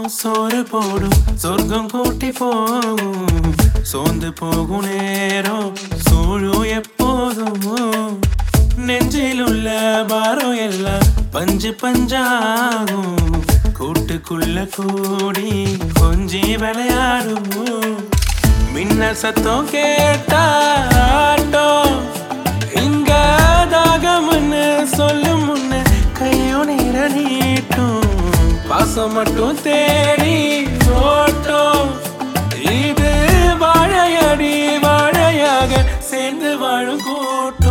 சோறு போடும் சொர்க்கம் கூட்டி போகும் சோர்ந்து போகும் நேரம் சூழும் எப்போதும் நெஞ்சில் உள்ள பாரம் எல்லாம் பஞ்சு பஞ்சாகும் கூட்டுக்குள்ள கூடி கொஞ்சி விளையாடும் மின்னல் சத்தம் கேட்டாட்டம் இங்க தாகம்னு சொல்லும் முன்ன கையும் நீர நீட்டும் பாசம் மட்டும் தேடி ஓட்டும் இது வாழையடி வாழையாக சேர்ந்து வாழும் கூட்டம்